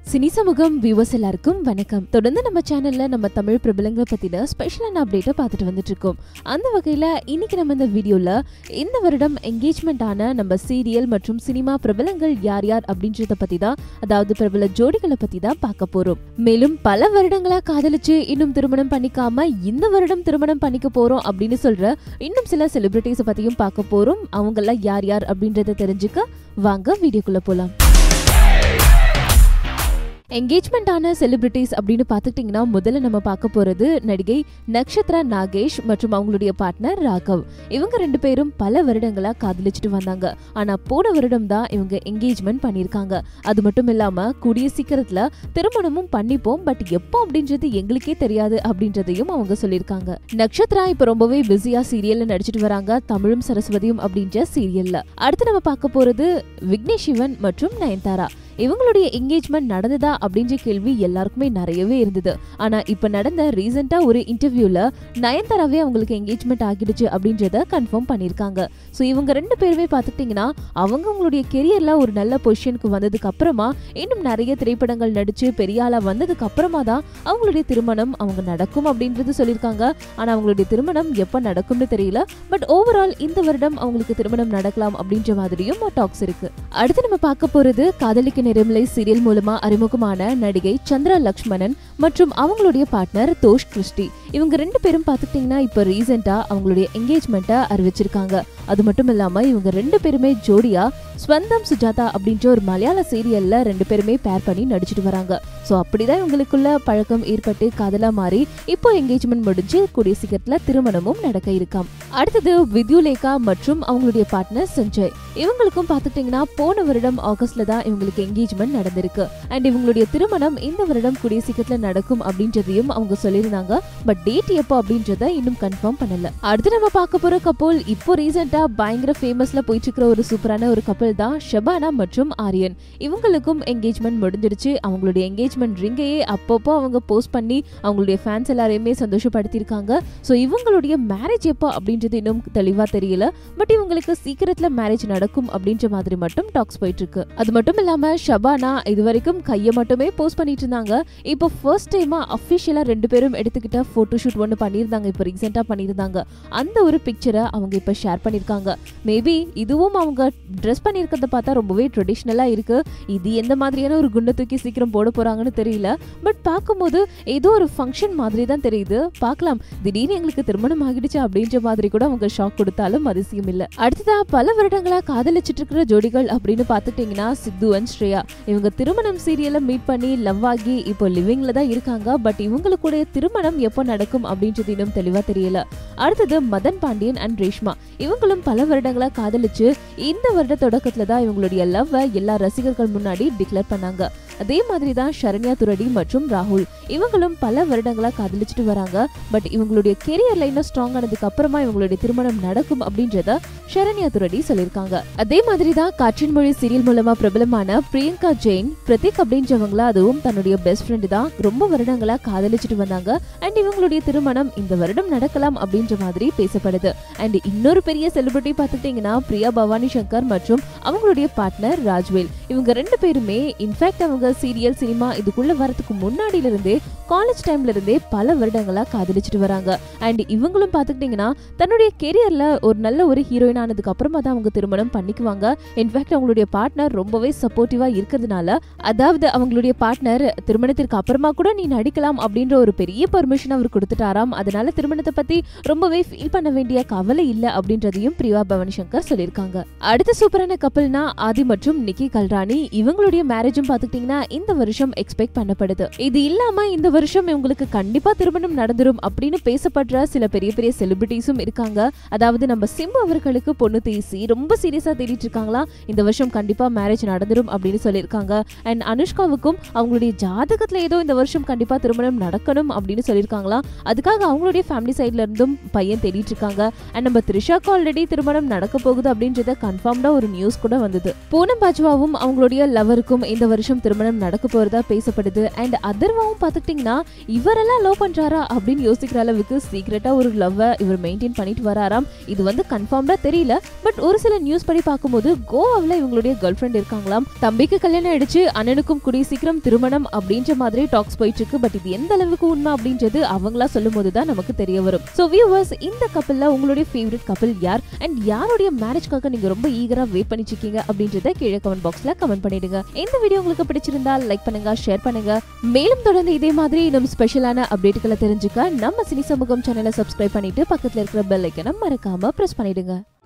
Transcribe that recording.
cine சமூகம் viewers எல்லாருக்கும் வணக்கம் தொடர்ந்து நம்ம சேனல்ல நம்ம தமிழ் பிரபலங்களை பத்தின ஸ்பெஷலான அப்டேட்டை பார்த்துட்டு வந்துட்டு இருக்கோம் அந்த வகையில இன்னைக்கு நம்ம இந்த வீடியோல இந்த வருடம் என்கேஜ்மெண்ட் ஆன நம்ம சீரியல் மற்றும் சினிமா பிரபலங்கள் யார் யார் அப்படின்றத பத்தி தான் அதாவது பிரபல ஜோடிகளை பத்தி தான் பார்க்க போறோம் மேலும் பல வருடங்களா காதலிச்சு இன்னும் திருமணம் பண்ணிக்காம இந்த வருடம் திருமணம் பண்ணிக்க போறோம் அப்படின்னு சொல்ற இன்னும் சில செலிபிரிட்டிஸ் பத்தியும் பார்க்க போறோம் அவங்க எல்லாம் யார் யார் அப்படின்றத தெரிஞ்சுக்க வாங்க வீடியோக்குள்ள போலாம் என்கேஜ்மெண்ட் ஆன செலிபிரிட்டிஸ் அப்படின்னு பார்த்துக்கிட்டிங்கன்னா முதல்ல நம்ம பார்க்க போறது நடிகை நக்ஷத்ரா நாகேஷ் மற்றும் அவங்களுடைய பார்ட்னர் ராகவ் இவங்க ரெண்டு பேரும் பல வருடங்களா காதலிச்சுட்டு வந்தாங்க ஆனா போன வருடம் தான் இவங்க என்கேஜ்மெண்ட் பண்ணியிருக்காங்க அது மட்டும் இல்லாம கூடிய சீக்கிரத்துல திருமணமும் பண்ணிப்போம் பட் எப்போ அப்படின்றது எங்களுக்கே தெரியாது அப்படின்றதையும் அவங்க சொல்லியிருக்காங்க நக்ஷத்ரா இப்ப ரொம்பவே பிஸியா சீரியல்ல நடிச்சிட்டு வராங்க தமிழும் சரஸ்வதியும் அப்படின்ற சீரியல்ல அடுத்து நம்ம பார்க்க போறது விக்னேஷ் சிவன் மற்றும் நயன்தாரா இவங்களுடைய என்கேஜ்மெண்ட் நடந்ததா அப்படின்ற கேள்வி எல்லாருக்குமே நிறையவே இருந்தது ஆனா இப்ப நடந்த ரீசெண்டா ஒரு இன்டர்வியூல நயன்தாராவே அவங்களுக்கு என்கேஜ்மெண்ட் ஆகிடுச்சு அப்படின்றத கன்ஃபார்ம் பண்ணிருக்காங்க சோ இவங்க ரெண்டு பேருமே பாத்துக்கிட்டீங்கன்னா அவங்க அவங்களுடைய கெரியர்ல ஒரு நல்ல பொசிஷனுக்கு வந்ததுக்கு அப்புறமா இன்னும் நிறைய திரைப்படங்கள் நடிச்சு பெரிய ஆளா வந்ததுக்கு அப்புறமா தான் அவங்களுடைய திருமணம் அவங்க நடக்கும் அப்படின்றது சொல்லியிருக்காங்க ஆனா அவங்களுடைய திருமணம் எப்ப நடக்கும்னு தெரியல பட் ஓவரால் இந்த வருடம் அவங்களுக்கு திருமணம் நடக்கலாம் அப்படின்ற மாதிரியும் டாக்ஸ் இருக்கு அடுத்து நம்ம பார்க்க போறது காதலிக்கு நெருமலை சீரியல் மூலமா அறிமுகமான நடிகை சந்திரா லக்ஷ்மணன் மற்றும் அவங்களுடைய பார்ட்னர் தோஷ் கிறிஸ்டி இவங்க ரெண்டு பேரும் பார்த்துக்கிட்டிங்கன்னா இப்போ ரீசெண்டா அவங்களுடைய என்கேஜ்மெண்ட்டை அறிவிச்சிருக்காங்க அது மட்டும் இல்லாம இவங்க ரெண்டு பேருமே ஜோடியா ஸ்வந்தம் சுஜாதா அப்படின்ற ஒரு மலையாள சீரியல்ல ரெண்டு பேருமே பேர் பண்ணி நடிச்சிட்டு வராங்க ஸோ அப்படிதான் இவங்களுக்குள்ள பழக்கம் ஏற்பட்டு காதலா மாறி இப்போ என்கேஜ்மெண்ட் முடிஞ்சு கூடிய சீக்கிரத்துல திருமணமும் நடக்க இருக்காம் அடுத்தது வித்யுலேகா மற்றும் அவங்களுடைய பார்ட்னர் சஞ்சய் இவங்களுக்கும் பார்த்துட்டிங்கன்னா போன வருடம் ஆகஸ்ட்ல தான் இவங்களுக்கு என்கேஜ்மெண்ட் நடந்திருக்கு அண்ட் இவங்களுடைய திருமணம் இந்த வருடம் கூடிய சீக்கிரத்துல நடக்கும் அப்படின்றதையும் அவங்க சொல்லியிருந்தாங்க பட் டேட் எப்போ அப்படின்றத இன்னும் கன்ஃபார்ம் பண்ணல அடுத்து நம்ம பார்க்க போற கப்பல் இப்போ ரீசெண்டா பயங்கர ஃபேமஸ்ல போயிட்டு இருக்கிற ஒரு சூப்பரான ஒரு கப்பல் தான் ஷபானா மற்றும் ஆரியன் இவங்களுக்கும் என்கேஜ்மெண்ட் முடிஞ்சிருச்சு அவங்களுடைய என்கேஜ்மெண்ட் ரிங்கையே அப்பப்போ அவங்க போஸ்ட் பண்ணி அவங்களுடைய ஃபேன்ஸ் எல்லாரையுமே சந்தோஷப்படுத்தியிருக்காங்க ஸோ இவங்களுடைய மேரேஜ் எப்போ அப்படின்றது இன்னும் தெளிவா தெரியல பட் இவங்களுக்கு சீக்கிரத்துல மேரேஜ் நடக்கும் அப்படின்ற மாதிரி மட்டும் டாக்ஸ் போயிட்டு இருக்கு அது மட்டும் இல்லாம ஷபானா இது வரைக்கும் கையை மட்டுமே போஸ்ட் பண்ணிட்டு இருந்தாங்க இப்போ ஃபர்ஸ்ட் டைமா அஃபிஷியலா ரெண்டு பேரும் எடுத்துக்கிட்ட போட்டோ ஷூட் ஒன்று பண்ணியிருந்தாங்க இப்போ ரீசெண்டா பண்ணியிருந்தாங்க அந்த ஒரு பிக்சரை அவங்க இப்போ ஷேர் பண்ணியிருக்காங்க மேபி இதுவும் அவங்க ட்ரெஸ் பண்ணியிருக்கிறத பார்த்தா ரொம்பவே ட்ரெடிஷ்னலா இருக்கு இது எந்த மாதிரியான ஒரு குண்டை தூக்கி சீக்கிரம் போட போறாங்கன்னு தெரியல பட் பார்க்கும்போது ஏதோ ஒரு ஃபங்க்ஷன் மாதிரி தான் தெரியுது பார்க்கலாம் திடீர்னு எங்களுக்கு திருமணம் ஆகிடுச்சு அப்படின்ற மாதிரி கூட அவங்க ஷாக் கொடுத்தாலும் அதிசயம் இல்ல அடுத்ததா பல வருடங்களா காதலிச்சிட்டு இருக்கிற ஜோடிகள் அப்படின்னு பார்த்துட்டீங்கன்னா சித்து அண்ட் ஸ்ரேயா இவங்க திருமணம் சீரியல்ல மீட் பண்ணி லவ் ஆகி இப்போ லிவிங்ல தான் இருக்காங்க பட் இவங்களுக்குடைய திருமணம் எப்போ நடக்கும் அப்படின்றது இன்னும் தெளிவா தெரியல அடுத்தது மதன் பாண்டியன் அண்ட் ரேஷ்மா இவங்களும் பல வருடங்களா காதலிச்சு இந்த வருட தொடக்கத்துல தான் இவங்களுடைய லவ்வை எல்லா ரசிகர்கள் முன்னாடி டிக்ளேர் பண்ணாங்க அதே மாதிரி தான் சரண்யா துரடி மற்றும் ராகுல் இவங்களும் பல வருடங்களா காதலிச்சுட்டு வராங்க பட் இவங்களுடைய கெரியர் லைன ஸ்ட்ராங் ஆனதுக்கு அப்புறமா இவங்களுடைய திருமணம் நடக்கும் அப்படின்றத சரண்யா துரடி சொல்லியிருக்காங்க அதே மாதிரி தான் காற்றின் மொழி சீரியல் மூலமா பிரபலமான பிரியங்கா ஜெயின் பிரதீக் அப்படின்றவங்கள அதுவும் தன்னுடைய பெஸ்ட் ஃப்ரெண்டு தான் ரொம்ப வருடங்களா காதலிச்சுட்டு வந்தாங்க அண்ட் இவங்களுடைய திருமணம் இந்த வருடம் நடக்கலாம் அப்படின்ற மாதிரி பேசப்படுது அண்ட் இன்னொரு பெரிய செலிபிரிட்டி பார்த்துட்டீங்கன்னா பிரியா பவானி சங்கர் மற்றும் அவங்களுடைய பார்ட்னர் ராஜ்வேல் இவங்க ரெண்டு பேருமே இன்ஃபேக்ட் அவங்க சீரியல் சினிமா இதுக்குள்ள வரதுக்கு முன்னாடில இருந்தே காலேஜ் டைம்ல இருந்தே பல வருடங்களா காதலிச்சுட்டு வராங்க அண்ட் இவங்களும் பார்த்துக்கிட்டிங்கன்னா தன்னுடைய கெரியர்ல ஒரு நல்ல ஒரு ஹீரோயின் ஆனதுக்கு அப்புறமா தான் அவங்க திருமணம் பண்ணிக்குவாங்க இன்ஃபேக்ட் அவங்களுடைய பார்ட்னர் ரொம்பவே சப்போர்ட்டிவா இருக்கிறதுனால அதாவது அவங்களுடைய பார்ட்னர் திருமணத்திற்கு அப்புறமா கூட நீ நடிக்கலாம் அப்படின்ற ஒரு பெரிய பர்மிஷன் அவர் கொடுத்துட்டாராம் அதனால திருமணத்தை பத்தி ரொம்பவே ஃபீல் பண்ண வேண்டிய கவலை இல்ல அப்படின்றதையும் பிரியா பவானி சங்கர் சொல்லியிருக்காங்க அடுத்த சூப்பரான கப்பல்னா ஆதி மற்றும் நிக்கி கல்ராணி இவங்களுடைய மேரேஜும் பார்த்துக்கிட்டிங்கன்னா இந்த வருஷம் எக்ஸ்பெக்ட் பண்ணப்படுது இது இல்லாம இந்த வருஷம் இவங்களுக்கு கண்டிப்பா திருமணம் நடந்துரும் அப்படின்னு பேசப்படுற சில பெரிய பெரிய செலிபிரிட்டிஸும் இருக்காங்க அதாவது நம்ம சிம்பு அவர்களுக்கு பொண்ணு தேசி ரொம்ப சீரியஸா தேடிட்டு இருக்காங்களா இந்த வருஷம் கண்டிப்பா மேரேஜ் நடந்துரும் அப்படின்னு சொல்லியிருக்காங்க அண்ட் அனுஷ்காவுக்கும் அவங்களுடைய ஜாதகத்துல ஏதோ இந்த வருஷம் கண்டிப்பா திருமணம் நடக்கணும் அப்படின்னு சொல்லியிருக்காங்களா அதுக்காக அவங்களுடைய ஃபேமிலி சைட்ல இருந்தும் பையன் தேடிட்டு இருக்காங்க அண்ட் நம்ம த்ரிஷாக்கு ஆல்ரெடி திருமணம் நடக்க போகுது அப்படின்றத கன்ஃபார்ம்டா ஒரு நியூஸ் கூட வந்தது பூனம் பாஜ்வாவும் அவங்களுடைய லவருக்கும் இந்த வருஷம் திருமணம் திருமணம் நடக்க போறதா பேசப்படுது அண்ட் அதர்வாவும் பாத்துக்கிட்டீங்கன்னா இவரெல்லாம் லவ் பண்றாரா அப்படின்னு யோசிக்கிற அளவுக்கு சீக்கிரட்டா ஒரு லவ்வை இவர் மெயின்டைன் பண்ணிட்டு வராராம் இது வந்து கன்ஃபார்ம்டா தெரியல பட் ஒரு சில நியூஸ் படி பார்க்கும்போது கோவாவில் இவங்களுடைய கேர்ள் ஃப்ரெண்ட் இருக்காங்களாம் தம்பிக்கு கல்யாணம் ஆயிடுச்சு அண்ணனுக்கும் கூடிய சீக்கிரம் திருமணம் அப்படின்ற மாதிரி டாக்ஸ் போயிட்டு இருக்கு பட் இது எந்த அளவுக்கு உண்மை அப்படின்றது அவங்களா சொல்லும் போது தான் நமக்கு தெரிய வரும் ஸோ வியூவர்ஸ் இந்த கப்பல்ல உங்களுடைய ஃபேவரட் கப்பல் யார் அண்ட் யாருடைய மேரேஜ்க்காக நீங்க ரொம்ப ஈகரா வெயிட் பண்ணிட்டு இருக்கீங்க அப்படின்றத கீழே கமெண்ட் பாக்ஸ்ல கமெண்ட் பண்ணிடுங்க இந்த வீடியோ உங்களுக்கு பிடிச்சிருந்தா லைக் பண்ணுங்க ஷேர் பண்ணுங்க மேலும் தொடர்ந்து இதே மாதிரி இன்னும் ஸ்பெஷலான அப்டேட்டுகளை தெரிஞ்சுக்க நம்ம சினி சமூகம் சேனலை சப்ஸ்கிரைப் பண்ணிட்டு பக்கத்துல இருக்கிற பெல் ஐக்கனை மறக்காம பிரஸ் பண்ணிடுங்க